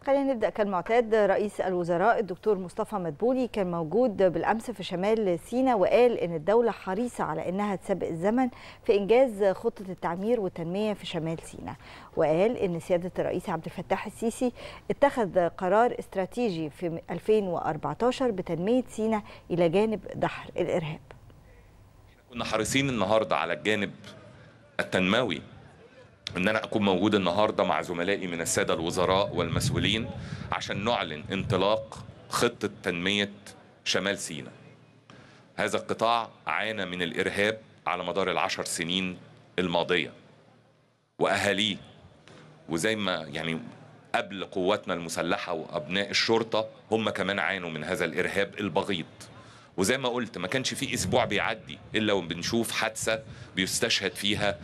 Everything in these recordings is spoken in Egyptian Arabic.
خلينا نبدا كالمعتاد رئيس الوزراء الدكتور مصطفى مدبولي كان موجود بالامس في شمال سيناء وقال ان الدوله حريصه على انها تسابق الزمن في انجاز خطه التعمير والتنميه في شمال سيناء وقال ان سياده الرئيس عبد الفتاح السيسي اتخذ قرار استراتيجي في 2014 بتنميه سيناء الى جانب دحر الارهاب كنا حريصين النهارده على الجانب التنموي ان انا اكون موجود النهارده مع زملائي من الساده الوزراء والمسؤولين عشان نعلن انطلاق خطه تنميه شمال سيناء. هذا القطاع عانى من الارهاب على مدار العشر سنين الماضيه واهاليه وزي ما يعني قبل قواتنا المسلحه وابناء الشرطه هم كمان عانوا من هذا الارهاب البغيض. وزي ما قلت ما كانش في اسبوع بيعدي الا وبنشوف حادثه بيستشهد فيها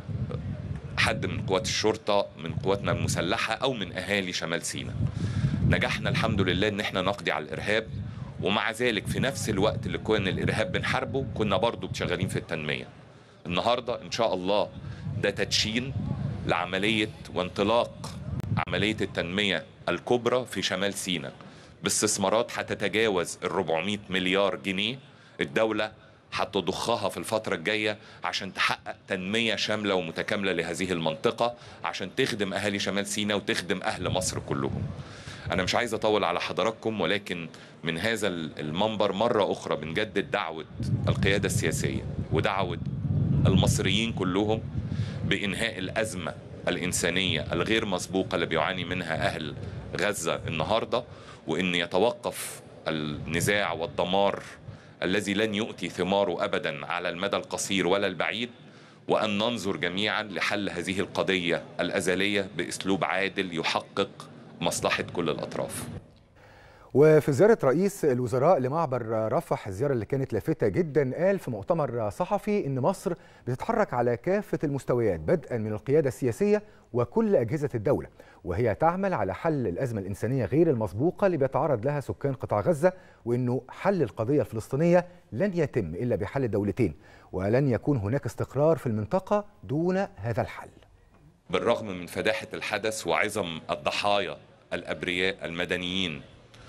حد من قوات الشرطه من قواتنا المسلحه او من اهالي شمال سيناء نجحنا الحمد لله ان احنا نقضي على الارهاب ومع ذلك في نفس الوقت اللي كان الارهاب بنحاربه كنا برضو شغالين في التنميه النهارده ان شاء الله ده تدشين لعمليه وانطلاق عمليه التنميه الكبرى في شمال سيناء باستثمارات هتتجاوز ال 400 مليار جنيه الدوله هتضخها في الفترة الجاية عشان تحقق تنمية شاملة ومتكاملة لهذه المنطقة عشان تخدم أهالي شمال سيناء وتخدم أهل مصر كلهم أنا مش عايز أطول على حضراتكم ولكن من هذا المنبر مرة أخرى بنجدد دعوة القيادة السياسية ودعوة المصريين كلهم بإنهاء الأزمة الإنسانية الغير مسبوقة اللي بيعاني منها أهل غزة النهاردة وإن يتوقف النزاع والدمار الذي لن يؤتي ثماره ابدا على المدى القصير ولا البعيد وان ننظر جميعا لحل هذه القضيه الازليه باسلوب عادل يحقق مصلحه كل الاطراف. وفي زيارة رئيس الوزراء لمعبر رفح الزيارة اللي كانت لافتة جدا قال في مؤتمر صحفي إن مصر بتتحرك على كافة المستويات بدءا من القيادة السياسية وكل أجهزة الدولة وهي تعمل على حل الأزمة الإنسانية غير المسبوقة اللي بيتعرض لها سكان قطاع غزة وإنه حل القضية الفلسطينية لن يتم إلا بحل الدولتين ولن يكون هناك استقرار في المنطقة دون هذا الحل بالرغم من فداحة الحدث وعظم الضحايا الأبرياء المدنيين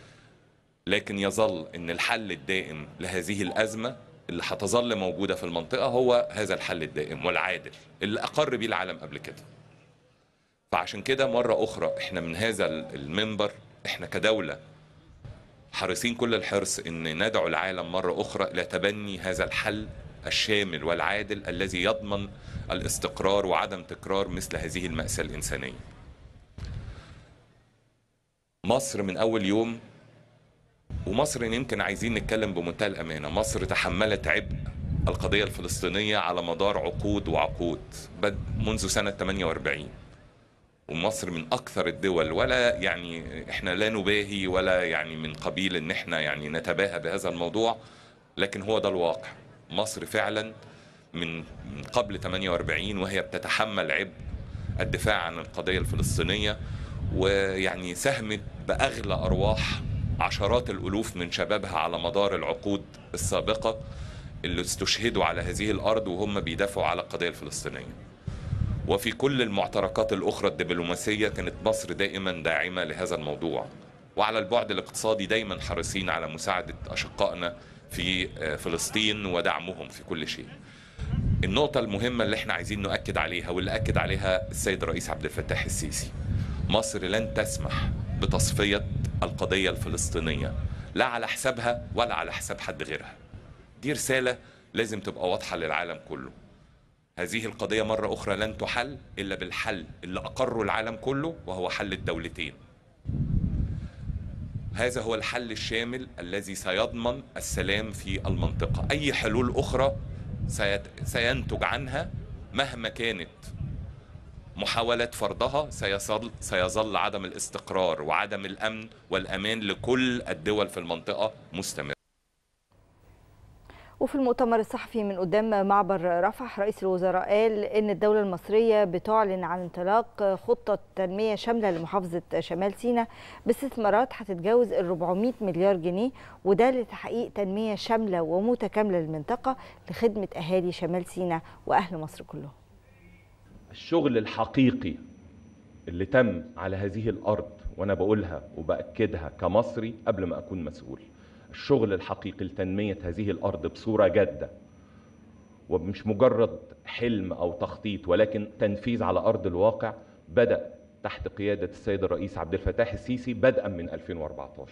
لكن يظل ان الحل الدائم لهذه الازمه اللي هتظل موجوده في المنطقه هو هذا الحل الدائم والعادل اللي اقر به العالم قبل كده. فعشان كده مره اخرى احنا من هذا المنبر احنا كدوله حريصين كل الحرص ان ندعو العالم مره اخرى الى تبني هذا الحل الشامل والعادل الذي يضمن الاستقرار وعدم تكرار مثل هذه الماساه الانسانيه. مصر من اول يوم ومصر يمكن عايزين نتكلم بمنتهى الامانه مصر تحملت عبء القضيه الفلسطينيه على مدار عقود وعقود منذ سنه 48 ومصر من اكثر الدول ولا يعني احنا لا نباهي ولا يعني من قبيل ان احنا يعني نتباهى بهذا الموضوع لكن هو ده الواقع مصر فعلا من قبل 48 وهي بتتحمل عبء الدفاع عن القضيه الفلسطينيه ويعني ساهمت باغلى ارواح عشرات الالوف من شبابها على مدار العقود السابقه اللي استشهدوا على هذه الارض وهم بيدافعوا على القضيه الفلسطينيه. وفي كل المعتركات الاخرى الدبلوماسيه كانت مصر دائما داعمه لهذا الموضوع. وعلى البعد الاقتصادي دايما حريصين على مساعده اشقائنا في فلسطين ودعمهم في كل شيء. النقطة المهمة اللي احنا عايزين نؤكد عليها واللي أكد عليها السيد الرئيس عبد الفتاح السيسي مصر لن تسمح بتصفية القضية الفلسطينية لا على حسابها ولا على حساب حد غيرها دي رسالة لازم تبقى واضحة للعالم كله هذه القضية مرة أخرى لن تحل إلا بالحل اللي أقره العالم كله وهو حل الدولتين هذا هو الحل الشامل الذي سيضمن السلام في المنطقة أي حلول أخرى سينتج عنها مهما كانت محاولات فرضها سيظل سيظل عدم الاستقرار وعدم الامن والامان لكل الدول في المنطقه مستمر. وفي المؤتمر الصحفي من قدام معبر رفح رئيس الوزراء قال ان الدوله المصريه بتعلن عن انطلاق خطه تنميه شامله لمحافظه شمال سيناء باستثمارات هتتجاوز ال 400 مليار جنيه وده لتحقيق تنميه شامله ومتكامله للمنطقه لخدمه اهالي شمال سيناء واهل مصر كلهم. الشغل الحقيقي اللي تم على هذه الارض وانا بقولها وباكدها كمصري قبل ما اكون مسؤول الشغل الحقيقي لتنميه هذه الارض بصوره جاده ومش مجرد حلم او تخطيط ولكن تنفيذ على ارض الواقع بدا تحت قياده السيد الرئيس عبد الفتاح السيسي بدءا من 2014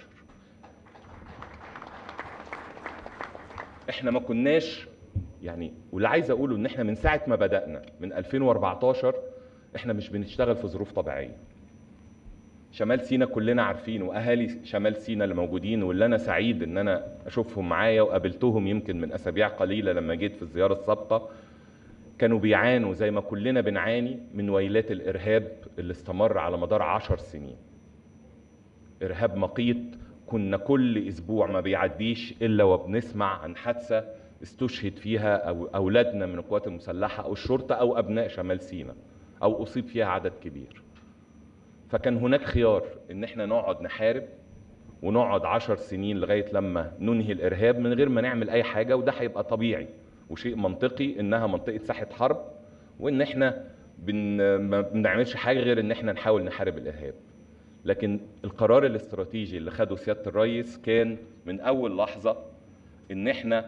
احنا ما كناش يعني واللي عايز اقوله ان احنا من ساعه ما بدانا من 2014 احنا مش بنشتغل في ظروف طبيعيه شمال سينا كلنا عارفين واهالي شمال سينا اللي موجودين واللي انا سعيد ان انا اشوفهم معايا وقابلتهم يمكن من اسابيع قليله لما جيت في الزياره السابقه كانوا بيعانوا زي ما كلنا بنعاني من ويلات الارهاب اللي استمر على مدار عشر سنين ارهاب مقيت كنا كل اسبوع ما بيعديش الا وبنسمع عن حادثه استشهد فيها أو اولادنا من القوات المسلحه او الشرطه او ابناء شمال سينا او اصيب فيها عدد كبير فكان هناك خيار ان احنا نقعد نحارب ونقعد عشر سنين لغايه لما ننهي الارهاب من غير ما نعمل اي حاجه وده هيبقى طبيعي وشيء منطقي انها منطقه ساحه حرب وان احنا بن ما بنعملش حاجه غير ان احنا نحاول نحارب الارهاب لكن القرار الاستراتيجي اللي خده سياده الرئيس كان من اول لحظه ان احنا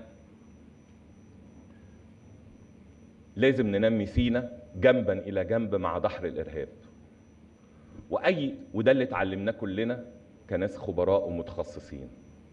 لازم ننمي سينا جنبا الى جنب مع دحر الارهاب واي وده اللي اتعلمناه كلنا كناس خبراء ومتخصصين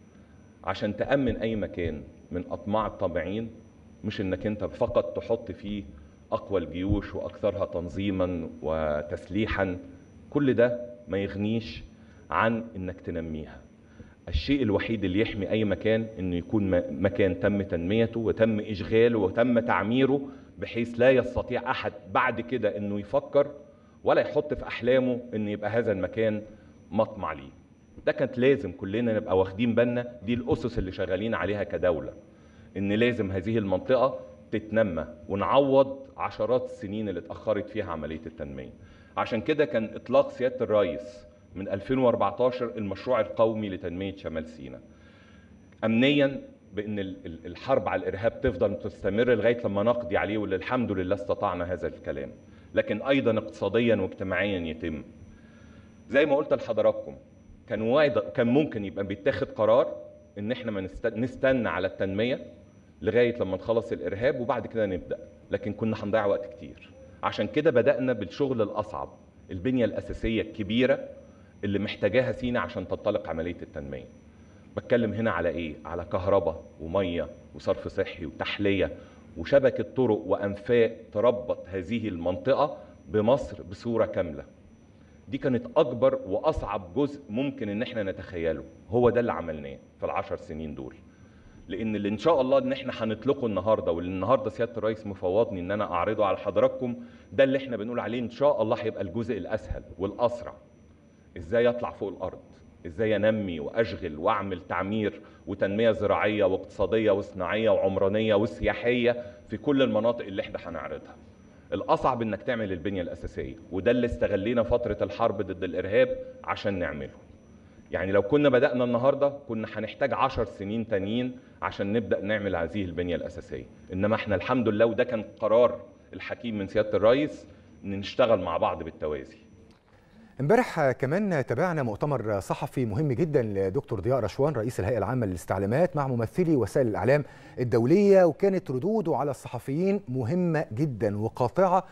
عشان تامن اي مكان من اطماع الطامعين مش انك انت فقط تحط فيه اقوى الجيوش واكثرها تنظيما وتسليحا كل ده ما يغنيش عن انك تنميها الشيء الوحيد اللي يحمي اي مكان انه يكون مكان تم تنميته وتم اشغاله وتم تعميره بحيث لا يستطيع احد بعد كده انه يفكر ولا يحط في احلامه ان يبقى هذا المكان مطمع ليه ده كانت لازم كلنا نبقى واخدين بالنا دي الاسس اللي شغالين عليها كدوله ان لازم هذه المنطقه تتنمى ونعوض عشرات السنين اللي اتاخرت فيها عمليه التنميه عشان كده كان اطلاق سياده الرئيس من 2014 المشروع القومي لتنميه شمال سيناء امنيا بان الحرب على الارهاب تفضل تستمر لغايه لما نقضي عليه واللي الحمد لله استطعنا هذا الكلام لكن ايضا اقتصاديا واجتماعيا يتم زي ما قلت لحضراتكم كان واعد كان ممكن يبقى بيتاخد قرار ان احنا ما نستنى على التنميه لغايه لما نخلص الارهاب وبعد كده نبدا لكن كنا هنضيع وقت كتير عشان كده بدانا بالشغل الاصعب البنيه الاساسيه الكبيره اللي محتاجاها سينا عشان تنطلق عمليه التنميه بتكلم هنا على ايه على كهرباء وميه وصرف صحي وتحليه وشبكه طرق وانفاق تربط هذه المنطقه بمصر بصوره كامله دي كانت اكبر واصعب جزء ممكن ان احنا نتخيله هو ده اللي عملناه في العشر سنين دول لان اللي ان شاء الله ان احنا هنطلقه النهارده واللي النهارده سياده الرئيس مفوضني ان انا اعرضه على حضراتكم ده اللي احنا بنقول عليه ان شاء الله هيبقى الجزء الاسهل والاسرع ازاي اطلع فوق الارض ازاي انمي واشغل واعمل تعمير وتنميه زراعيه واقتصاديه وصناعيه وعمرانيه وسياحيه في كل المناطق اللي احنا هنعرضها الاصعب انك تعمل البنيه الاساسيه وده اللي استغلينا فتره الحرب ضد الارهاب عشان نعمله يعني لو كنا بدانا النهارده كنا هنحتاج عشر سنين تانيين عشان نبدا نعمل هذه البنيه الاساسيه انما احنا الحمد لله وده كان قرار الحكيم من سياده الرئيس ان نشتغل مع بعض بالتوازي امبارح كمان تابعنا مؤتمر صحفي مهم جدا لدكتور ضياء رشوان رئيس الهيئه العامه للاستعلامات مع ممثلي وسائل الاعلام الدوليه وكانت ردوده على الصحفيين مهمه جدا وقاطعه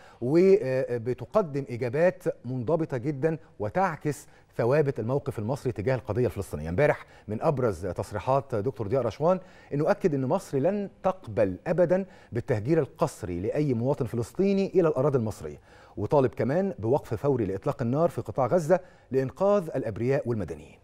وبتقدم اجابات منضبطه جدا وتعكس ثوابت الموقف المصري تجاه القضيه الفلسطينيه امبارح من ابرز تصريحات دكتور ضياء رشوان انه اكد ان مصر لن تقبل ابدا بالتهجير القسري لاي مواطن فلسطيني الى الاراضي المصريه وطالب كمان بوقف فوري لاطلاق النار في قطاع غزه لانقاذ الابرياء والمدنيين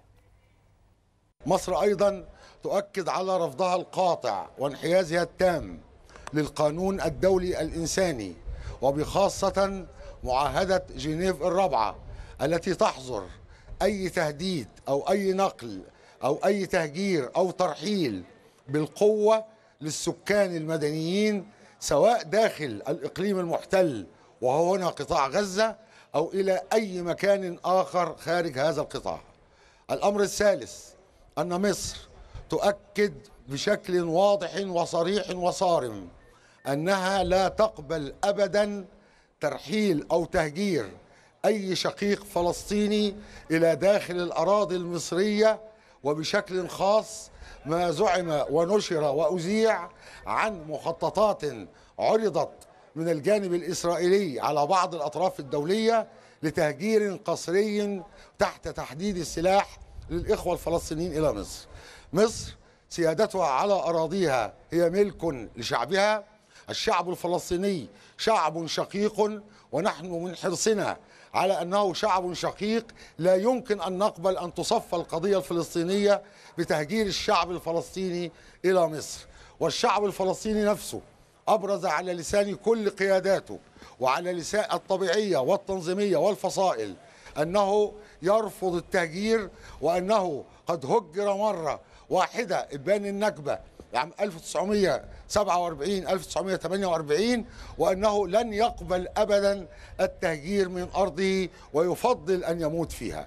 مصر ايضا تؤكد على رفضها القاطع وانحيازها التام للقانون الدولي الانساني وبخاصه معاهده جنيف الرابعه التي تحظر اي تهديد او اي نقل او اي تهجير او ترحيل بالقوه للسكان المدنيين سواء داخل الاقليم المحتل وهو هنا قطاع غزه او الى اي مكان اخر خارج هذا القطاع. الامر الثالث ان مصر تؤكد بشكل واضح وصريح وصارم انها لا تقبل ابدا ترحيل او تهجير أي شقيق فلسطيني إلى داخل الأراضي المصرية وبشكل خاص ما زعم ونشر وأذيع عن مخططات عرضت من الجانب الإسرائيلي على بعض الأطراف الدولية لتهجير قسري تحت تحديد السلاح للإخوة الفلسطينيين إلى مصر مصر سيادتها على أراضيها هي ملك لشعبها الشعب الفلسطيني شعب شقيق ونحن من حرصنا على أنه شعب شقيق لا يمكن أن نقبل أن تصفى القضية الفلسطينية بتهجير الشعب الفلسطيني إلى مصر والشعب الفلسطيني نفسه أبرز على لسان كل قياداته وعلى لسان الطبيعية والتنظيمية والفصائل أنه يرفض التهجير وأنه قد هجر مرة واحدة إبان النكبة عام 1947 1948 وأنه لن يقبل أبدا التهجير من أرضه ويفضل أن يموت فيها